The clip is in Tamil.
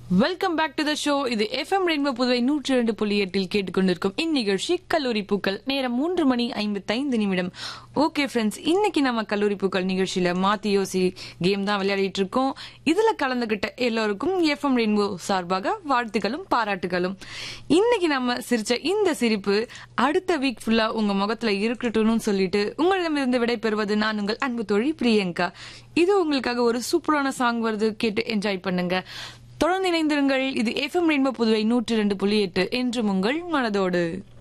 welcome back to the show இது எஃப்எம் ரெயின்போ புதுவை நூற்றி இரண்டு புள்ளி எட்டில் கேட்டுக்கொண்டிருக்கும் இந்நிகழ்ச்சி கல்லூரி பூக்கள் நேரம் மூன்று மணி ஐம்பத்தைந்து நிமிடம் ஓகே ஃப்ரெண்ட்ஸ் இன்னைக்கு நம்ம கல்லூரி பூக்கள் நிகழ்ச்சியில மாத்தி யோசி கேம் தான் விளையாடிட்டு இருக்கோம் இதுல கலந்துகிட்ட எல்லோருக்கும் எஃப்எம் ரெயின்போ சார்பாக வாழ்த்துக்களும் பாராட்டுகளும் இன்னைக்கு நம்ம சிரிச்ச இந்த சிரிப்பு அடுத்த வீக் ஃபுல்லா உங்க முகத்துல இருக்கட்டும்னு சொல்லிட்டு உங்களிடமிருந்து விடை பெறுவது நான் உங்கள் அன்பு தோழி பிரியங்கா இது உங்களுக்காக ஒரு சூப்பரான சாங் வருது கேட்டு என்ஜாய் பண்ணுங்க தொடர்ந்து இணைந்திருங்கள் இது எஃப்எம் ரெயின்போ புதுவை நூற்றி ரெண்டு புள்ளி எட்டு என்றும் உங்கள் மனதோடு